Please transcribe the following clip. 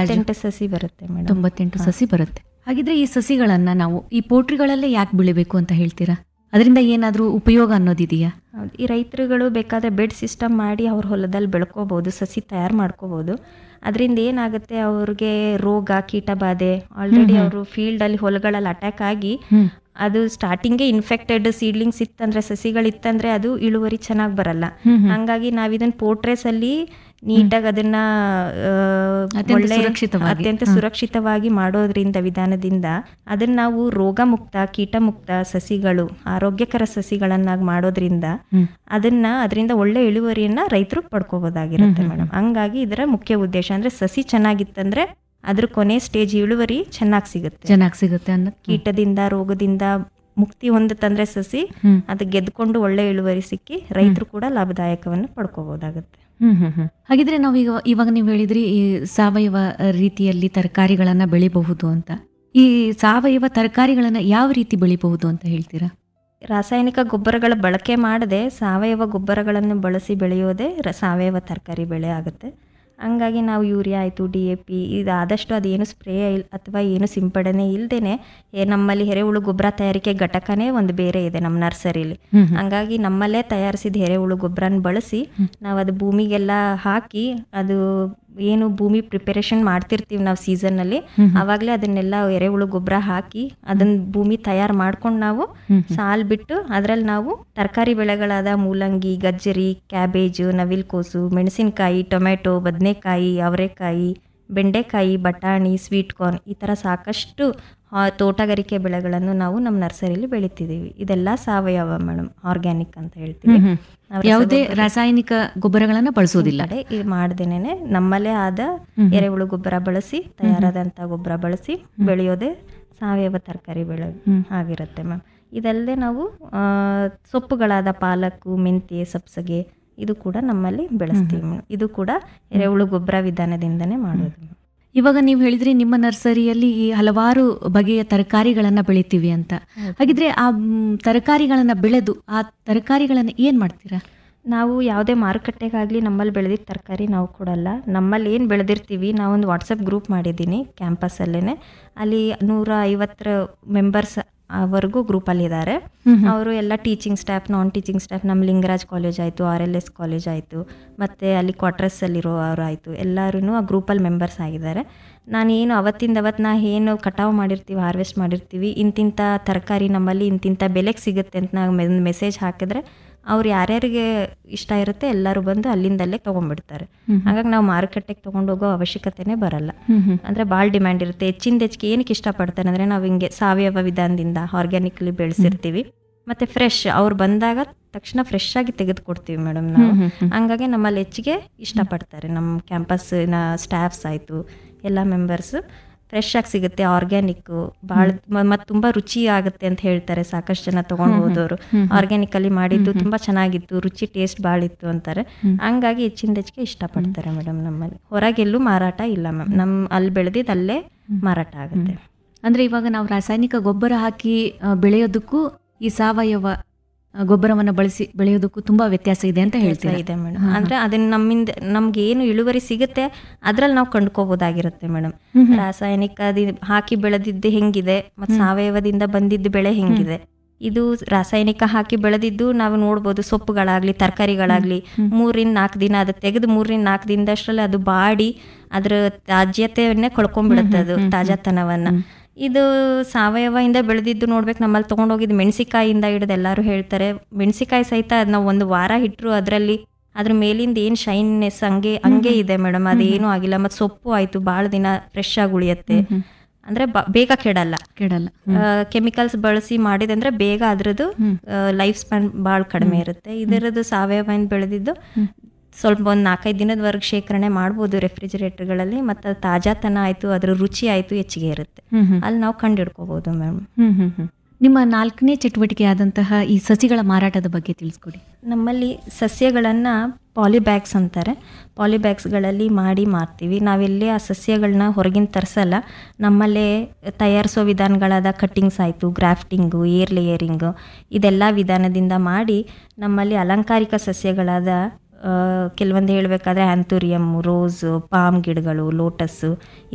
ತೊಂಬತ್ತೆಂಟು ಸಸಿ ಬರುತ್ತೆ ಮೇಡಮ್ ತೊಂಬತ್ತೆಂಟು ಸಸಿ ಬರುತ್ತೆ ಹಾಗಿದ್ರೆ ಈ ಸಸಿಗಳನ್ನ ನಾವು ಈ ಪೋಟ್ರಿಗಳಲ್ಲೇ ಯಾಕೆ ಬೆಳಿಬೇಕು ಅಂತ ಹೇಳ್ತೀರಾ ಅದರಿಂದ ಏನಾದ್ರೂ ಉಪಯೋಗ ಅನ್ನೋದಿದೆಯಾ ಹೌದು ಈ ರೈತರುಗಳು ಬೇಕಾದ್ರೆ ಬೆಡ್ ಸಿಸ್ಟಮ್ ಮಾಡಿ ಅವ್ರ ಹೊಲದಲ್ಲಿ ಬೆಳ್ಕೋಬಹುದು ಸಸಿ ತಯಾರು ಮಾಡ್ಕೋಬಹುದು ಅದರಿಂದ ಏನಾಗುತ್ತೆ ಅವ್ರಿಗೆ ರೋಗ ಕೀಟ ಬಾಧೆ ಆಲ್ರೆಡಿ ಅವರು ಫೀಲ್ಡಲ್ಲಿ ಹೊಲಗಳಲ್ಲಿ ಅಟ್ಯಾಕ್ ಆಗಿ ಹ್ಮ್. ಅದು ಸ್ಟಾರ್ಟಿಂಗೇ ಇನ್ಫೆಕ್ಟೆಡ್ ಸೀಡ್ಲಿಂಗ್ಸ್ ಇತ್ತಂದ್ರೆ ಸಸಿಗಳಿತ್ತಂದ್ರೆ ಅದು ಇಳುವರಿ ಚೆನ್ನಾಗಿ ಬರಲ್ಲ ಹ್ಮ್ ಹ್ಮ್. ಹಂಗಾಗಿ ನಾವಿದನ್ನ ಪೋರ್ಟ್ರೇಸ್ ಅಲ್ಲಿ ನೀಟಾಗಿ ಅದನ್ನ ಆ, ಅತ್ಯಂತ ಒಳ್ಳೆ ಸುರಕ್ಷಿತವಾಗಿ. ಅತ್ಯಂತ ಸುರಕ್ಷಿತವಾಗಿ ಮಾಡೋದ್ರಿಂದ ವಿಧಾನದಿಂದ ಅದನ್ನ ನಾವು ರೋಗ ಮುಕ್ತ ಕೀಟ ಮುಕ್ತ ಸಸಿಗಳು ಆರೋಗ್ಯಕರ ಸಸಿಗಳನ್ನಾಗಿ ಮಾಡೋದ್ರಿಂದ ಹ್ಮ್. ಅದನ್ನ ಅದರಿಂದ ಒಳ್ಳೆ ಇಳುವರಿಯನ್ನ ರೈತರು ಪಡ್ಕೋಬೋದಾಗಿರುತ್ತೆ ಮೇಡಮ್ ಹಂಗಾಗಿ ಇದರ ಮುಖ್ಯ ಉದ್ದೇಶ ಅಂದ್ರೆ ಸಸಿ ಚೆನ್ನಾಗಿತ್ತಂದ್ರೆ ಅದ್ರ ಕೊನೆ ಸ್ಟೇಜ್ ಇಳುವರಿ ಚೆನ್ನಾಗಿ ಸಿಗುತ್ತೆ ಚೆನ್ನಾಗಿ ಸಿಗುತ್ತೆ ಅನ್ನೋದು ಕೀಟದಿಂದ ರೋಗದಿಂದ ಮುಕ್ತಿ ಹೊಂದುತ್ತಂದ್ರೆ ಸಸಿ ಹ್ಮ್. ಅದು ಗೆದ್ಕೊಂಡು ಒಳ್ಳೆ ಇಳುವರಿ ಸಿಕ್ಕಿ ರೈತರು ಕೂಡ ಲಾಭದಾಯಕವನ್ನು ಪಡ್ಕೋಬಹುದಾಗುತ್ತೆ ಹ್ಮ್ ಹ್ಮ್ ಹ್ಮ್ ಹಾಗಿದ್ರೆ ನಾವೀಗ ಇವಾಗ ನೀವು ಹೇಳಿದ್ರಿ ಈ ಸಾವಯವ ರೀತಿಯಲ್ಲಿ ತರಕಾರಿಗಳನ್ನ ಬೆಳಿಬಹುದು ಅಂತ ಈ ಸಾವಯವ ತರಕಾರಿಗಳನ್ನ ಯಾವ ರೀತಿ ಬೆಳಿಬಹುದು ಅಂತ ಹೇಳ್ತೀರಾ ರಾಸಾಯನಿಕ ಗೊಬ್ಬರಗಳ ಬಳಕೆ ಮಾಡದೆ ಸಾವಯವ ಗೊಬ್ಬರಗಳನ್ನು ಬಳಸಿ ಬೆಳೆಯೋದೇ ರ- ಸಾವಯವ ತರಕಾರಿ ಬೆಳೆ ಆಗುತ್ತೆ ಹಂಗಾಗಿ ನಾವು ಯೂರಿಯಾ ಆಯಿತು ಡಿ ಎ ಪಿ ಇದು ಆದಷ್ಟು ಅದೇನು ಸ್ಪ್ರೇ ಇಲ್ ಅಥವಾ ಏನು ಸಿಂಪಡಣೆ ಇಲ್ಲದೇ ನಮ್ಮಲ್ಲಿ ಎರೆಹುಳು ಗೊಬ್ಬರ ತಯಾರಿಕೆ ಘಟಕನೇ ಒಂದು ಬೇರೆ ಇದೆ ನಮ್ಮ ನರ್ಸರಿಲಿ ಹ್ಮ್ ಹಂಗಾಗಿ ನಮ್ಮಲ್ಲೇ ತಯಾರಿಸಿದ ಎರೆಹುಳು ಗೊಬ್ಬರನ ಬಳಸಿ ನಾವು ಅದು ಭೂಮಿಗೆಲ್ಲ ಹಾಕಿ ಅದು ಏನು ಭೂಮಿ ಪ್ರಿಪರೇಷನ್ ಮಾಡ್ತಿರ್ತೀವಿ ನಾವು ಸೀಸನ್ನಲ್ಲಿ ಆವಾಗಲೇ ಅದನ್ನೆಲ್ಲ ಎರೆಹುಳು ಗೊಬ್ಬರ ಹಾಕಿ ಅದನ್ನ ಭೂಮಿ ತಯಾರು ಮಾಡ್ಕೊಂಡು ನಾವು ಸಾಲ್ ಬಿಟ್ಟು ಅದರಲ್ಲಿ ನಾವು ತರಕಾರಿ ಬೆಳೆಗಳಾದ ಮೂಲಂಗಿ ಗಜ್ಜರಿ ಕ್ಯಾಬೇಜು ನವಿಲ್ಕೋಸು ಮೆಣಸಿನಕಾಯಿ ಟೊಮೆಟೊ ಬದನೆಕಾಯಿ ಅವರೆಕಾಯಿ ಬೆಂಡೆಕಾಯಿ ಬಟಾಣಿ ಸ್ವೀಟ್ ಕಾರ್ನ್ ಈ ಥರ ಸಾಕಷ್ಟು ಆ, ತೋಟಗಾರಿಕೆ ಬೆಳೆಗಳನ್ನು ನಾವು ನಮ್ಮ ನರ್ಸರಿಲಿ ಬೆಳಿತಿದ್ದೀವಿ ಇದೆಲ್ಲ ಸಾವಯವ ಮೇಡಮ್ ಆರ್ಗ್ಯಾನಿಕ್ ಅಂತ ಹೇಳ್ತೀವಿ ಹ್ಮ್. ನಾವು ಯಾವುದೇ ರಾಸಾಯನಿಕ ಗೊಬ್ಬರಗಳನ್ನ ಬಳಸೋದಿಲ್ಲ ಕಡೆ ಇದು ಮಾಡ್ದೇನೆ ನಮ್ಮಲ್ಲೇ ಆದ ಎರೆಹುಳು ಗೊಬ್ಬರ ಬಳಸಿ ತಯಾರಾದಂಥ ಗೊಬ್ಬರ ಬಳಸಿ ಬೆಳೆಯೋದೇ ಸಾವಯವ ತರಕಾರಿ ಬೆಳೆ ಆಗಿರುತ್ತೆ ಮ್ಯಾಮ್ ಇದಲ್ಲದೆ ನಾವು ಆ, ಸೊಪ್ಪುಗಳಾದ ಪಾಲಕ್ಕು ಮೆಂತ್ಯೆ ಸಬ್ಸಗೆ ಇದು ಕೂಡ ನಮ್ಮಲ್ಲಿ ಬೆಳೆಸ್ತೀವಿ ಮೇಡಮ್ ಇದು ಕೂಡ ಎರೆಹುಳು ಗೊಬ್ಬರ ವಿಧಾನದಿಂದನೇ ಮಾಡೋದು ma'am. ಇವಾಗ ನೀವು ಹೇಳಿದ್ರಿ ನಿಮ್ಮ ನರ್ಸರಿಯಲ್ಲಿ ಈ ಹಲವಾರು ಬಗೆಯ ತರಕಾರಿಗಳನ್ನ ಬೆಳಿತೀವಿ ಅಂತ ಹಾಗಿದ್ರೆ ಆ ಮ್, ತರಕಾರಿಗಳನ್ನ ಬೆಳೆದು ಆ ತರಕಾರಿಗಳನ್ನ ಏನ್ ಮಾಡ್ತೀರಾ ನಾವು ಯಾವುದೇ ಮಾರುಕಟ್ಟೆಗಾಗಲಿ ನಮ್ಮಲ್ಲಿ ಬೆಳೆದಿದ್ದ ತರಕಾರಿ ನಾವು ಕೊಡಲ್ಲ ನಮ್ಮಲ್ಲಿ ಏನು ಬೆಳೆದಿರ್ತೀವಿ ನಾವೊಂದು ವಾಟ್ಸಪ್ ಗ್ರೂಪ್ ಮಾಡಿದ್ದೀನಿ ಕ್ಯಾಂಪಸ್ಸಲ್ಲೇ ಅಲ್ಲಿ ನೂರ ಐವತ್ತರ ಮೆಂಬರ್ಸ್ ಅವರೆಗೂ ಗ್ರೂಪಲ್ಲಿದ್ದಾರೆ ಅವರು ಎಲ್ಲ teaching staff non teaching staff ನಮ್ಮ ಲಿಂಗರಾಜ್ ಕಾಲೇಜ್ ಆಯಿತು ಆರ್ ಎಲ್ ಎಸ್ ಕಾಲೇಜ್ ಆಯಿತು ಮತ್ತು ಅಲ್ಲಿ ಕ್ವಾರ್ಟರ್ಸಲ್ಲಿರೋರು ಆಯಿತು ಎಲ್ಲರೂ ಆ ಗ್ರೂಪಲ್ಲಿ ಮೆಂಬರ್ಸ್ ಆಗಿದ್ದಾರೆ ನಾನು ಏನು ಅವತ್ತಿಂದ ಅವತ್ತು ನಾ ಏನು ಕಟಾವು ಮಾಡಿರ್ತೀವಿ ಹಾರ್ವೆಸ್ಟ್ ಮಾಡಿರ್ತೀವಿ ಇಂತಿಂಥ ತರಕಾರಿ ನಮ್ಮಲ್ಲಿ ಇಂತಿಂಥ ಬೆಲೆಗೆ ಸಿಗುತ್ತೆ ಅಂತ ನಾವು ಮೆಸೇಜ್ ಹಾಕಿದ್ರೆ ಅವ್ರು ಯಾರ್ಯಾರಿಗೆ ಇಷ್ಟ ಇರುತ್ತೆ ಎಲ್ಲರೂ ಬಂದು ಅಲ್ಲಿಂದಲ್ಲೇ ತೊಗೊಂಡ್ಬಿಡ್ತಾರೆ ಹಾಗಾಗಿ ನಾವು ಮಾರುಕಟ್ಟೆಗೆ ತೊಗೊಂಡೋಗೋ ಅವಶ್ಯಕತೆನೇ ಬರಲ್ಲ ಅಂದರೆ ಭಾಳ ಡಿಮ್ಯಾಂಡ್ ಇರುತ್ತೆ ಹೆಚ್ಚಿಂದ ಹೆಚ್ಚಿಗೆ ಏನಕ್ಕೆ ಇಷ್ಟಪಡ್ತಾರೆ ಅಂದರೆ ನಾವು ಹಿಂಗೆ ಸಾವಯವ ವಿಧಾನದಿಂದ ಆರ್ಗ್ಯಾನಿಕ್ಲಿ ಬೆಳೆಸಿರ್ತೀವಿ ಮತ್ತು ಫ್ರೆಶ್ ಅವ್ರು ಬಂದಾಗ ತಕ್ಷಣ ಫ್ರೆಶ್ ಆಗಿ ತೆಗೆದುಕೊಡ್ತೀವಿ ಮೇಡಮ್ ನಾವು ಹಂಗಾಗಿ ನಮ್ಮಲ್ಲಿ ಹೆಚ್ಚಿಗೆ ಇಷ್ಟಪಡ್ತಾರೆ ನಮ್ಮ ಕ್ಯಾಂಪಸ್ಸಿನ ಸ್ಟಾಫ್ಸ್ ಆಯಿತು ಎಲ್ಲ ಮೆಂಬರ್ಸ್ ಫ್ರೆಶ್ ಆಗಿ ಸಿಗುತ್ತೆ ಆರ್ಗ್ಯಾನಿಕ್ಕು ಭಾಳ ಮತ್ತು ತುಂಬ ರುಚಿ ಆಗುತ್ತೆ ಅಂತ ಹೇಳ್ತಾರೆ ಸಾಕಷ್ಟು ಜನ ತೊಗೊಂಡು ಹೋದವರು ಆರ್ಗ್ಯಾನಿಕಲ್ಲಿ ಮಾಡಿದ್ದು ತುಂಬ ಚೆನ್ನಾಗಿತ್ತು ರುಚಿ ಟೇಸ್ಟ್ ಭಾಳ ಇತ್ತು ಅಂತಾರೆ ಹಂಗಾಗಿ ಹೆಚ್ಚಿಂದ ಹೆಚ್ಚಿಗೆ ಇಷ್ಟಪಡ್ತಾರೆ ಮೇಡಮ್ ನಮ್ಮಲ್ಲಿ ಹೊರಗೆಲ್ಲೂ ಮಾರಾಟ ಇಲ್ಲ ಮ್ಯಾಮ್ ನಮ್ಮ ಅಲ್ಲಿ ಬೆಳೆದಿದ್ದು ಅಲ್ಲೇ ಮಾರಾಟ ಆಗುತ್ತೆ ಅಂದ್ರೆ ಇವಾಗ ನಾವು ರಾಸಾಯನಿಕ ಗೊಬ್ಬರ ಹಾಕಿ ಆ, ಬೆಳೆಯೋದಕ್ಕೂ ಈ ಸಾವಯವ ಆ, ಗೊಬ್ಬರವನ್ನ ಬಳಸಿ ಬೆಳೆಯೋದಕ್ಕೂ ತುಂಬಾ ವ್ಯತ್ಯಾಸ ಇದೆ ಅಂತ ಹೇಳ್ತೀರಾ ಇದೆ ಮೇಡಮ್ ಅಂದ್ರೆ ಅದನ್ನ ನಮ್ಮಿಂದ ನಮ್ಗೆ ಏನು ಇಳುವರಿ ಸಿಗುತ್ತೆ ಅದ್ರಲ್ಲಿ ನಾವು ಕಂಡ್ಕೋಬಹುದಾಗಿರುತ್ತೆ ಮೇಡಮ್ ರಾಸಾಯನಿಕ ದಿ- ಹಾಕಿ ಬೆಳೆದಿದ್ದು ಹೆಂಗಿದೆ ಮತ್ತು ಸಾವಯವದಿಂದ ಬಂದಿದ್ದು ಬೆಳೆ ಹೆಂಗಿದೆ ಇದು ರಾಸಾಯನಿಕ ಹಾಕಿ ಬೆಳೆದಿದ್ದು ನಾವು ನೋಡ್ಬೋದು ಸೊಪ್ಪುಗಳಾಗ್ಲಿ ತರಕಾರಿಗಳಾಗ್ಲಿ ಮೂರಿಂದ ನಾಲ್ಕು ದಿನ ಅದು ತೆಗೆದು ಮೂರಿಂದ ನಾಲ್ಕು ದಿನದಷ್ಟರಲ್ಲಿ ಅದು ಬಾಡಿ ಅದ್ರ ತಾಜ್ಯತೆಯನ್ನೇ ಕಳ್ಕೊಂಡ್ಬಿಡುತ್ತೆ ಅದು ತಾಜಾತನವನ್ನ ಇದು ಸಾವಯವದಿಂದ ಬೆಳೆದಿದ್ದು ನೋಡ್ಬೇಕು ನಮ್ಮಲ್ಲಿ ತೊಗೊಂಡೋಗಿದ್ದು ಮೆಣಸಿಕಾಯಿಂದ ಹಿಡಿದು ಎಲ್ಲರೂ ಹೇಳ್ತಾರೆ ಮೆಣಸಿಕಾಯಿ ಸಹಿತ ಅದ್ ನಾವು ಒಂದು ವಾರ ಇಟ್ಟರು ಅದರಲ್ಲಿ ಅದ್ರ ಮೇಲಿಂದ ಏನು ಶೈನ್ನೆಸ್ ಹಂಗೆ ಹಂಗೆ ಇದೆ ಮೇಡಮ್ ಅದೇನೂ ಆಗಿಲ್ಲ ಮತ್ತು ಸೊಪ್ಪು ಆಯಿತು ಭಾಳ ದಿನ ಫ್ರೆಶ್ ಆಗಿ ಉಳಿಯುತ್ತೆ ಅಂದರೆ ಬೇಗ ಕೆಡಲ್ಲ ಕೆಡಲ್ಲ ಕೆಮಿಕಲ್ಸ್ ಬಳಸಿ ಮಾಡಿದಂದ್ರೆ ಬೇಗ ಅದ್ರದ್ದು ಲೈಫ್ ಸ್ಪ್ಯಾನ್ ಭಾಳ ಕಡಿಮೆ ಇರುತ್ತೆ ಇದರದ್ದು ಸಾವಯವದಿಂದ ಬೆಳೆದಿದ್ದು ಸ್ವಲ್ಪ ಒಂದು ನಾಲ್ಕೈದು ದಿನದವರೆಗೆ ಶೇಖರಣೆ ಮಾಡ್ಬೋದು ರೆಫ್ರಿಜರೇಟರ್ಗಳಲ್ಲಿ ಮತ್ತು ಅದು ತಾಜಾತನ ಆಯಿತು ಅದ್ರ ರುಚಿ ಆಯಿತು ಹೆಚ್ಚಿಗೆ ಇರುತ್ತೆ ಹ್ಮ್ ಹ್ಮ್ ಅಲ್ಲಿ ನಾವು ಕಂಡಿಡ್ಕೋಬೋದು ಮ್ಯಾಮ್ ಹ್ಮ್ ಹ್ಮ್ ಹ್ಮ್ ನಿಮ್ಮ ನಾಲ್ಕನೇ ಚಟುವಟಿಕೆ ಆದಂತಹ ಈ ಸಸಿಗಳ ಮಾರಾಟದ ಬಗ್ಗೆ ತಿಳಿಸ್ಕೊಡಿ ನಮ್ಮಲ್ಲಿ ಸಸ್ಯಗಳನ್ನು ಪಾಲಿಬ್ಯಾಗ್ಸ್ ಅಂತಾರೆ ಪಾಲಿಬ್ಯಾಗ್ಸ್ಗಳಲ್ಲಿ ಮಾಡಿ ಮಾರ್ತೀವಿ ನಾವೆಲ್ಲೇ ಆ ಸಸ್ಯಗಳನ್ನ ಹೊರಗಿನ ತರಿಸಲ್ಲ ನಮ್ಮಲ್ಲೇ ತಯಾರಿಸೋ ವಿಧಾನಗಳಾದ ಕಟ್ಟಿಂಗ್ಸ್ ಆಯಿತು ಗ್ರಾಫ್ಟಿಂಗು ಏರ್ ಲೇಯರಿಂಗು ಇದೆಲ್ಲ ವಿಧಾನದಿಂದ ಮಾಡಿ ನಮ್ಮಲ್ಲಿ ಅಲಂಕಾರಿಕ ಸಸ್ಯಗಳಾದ ಕೆಲವೊಂದು ಹೇಳಬೇಕಾದ್ರೆ ಆ್ಯಂಥೋರಿಯಮ್ ರೋಸು ಪಾಮ್ ಗಿಡಗಳು ಲೋಟಸ್ಸು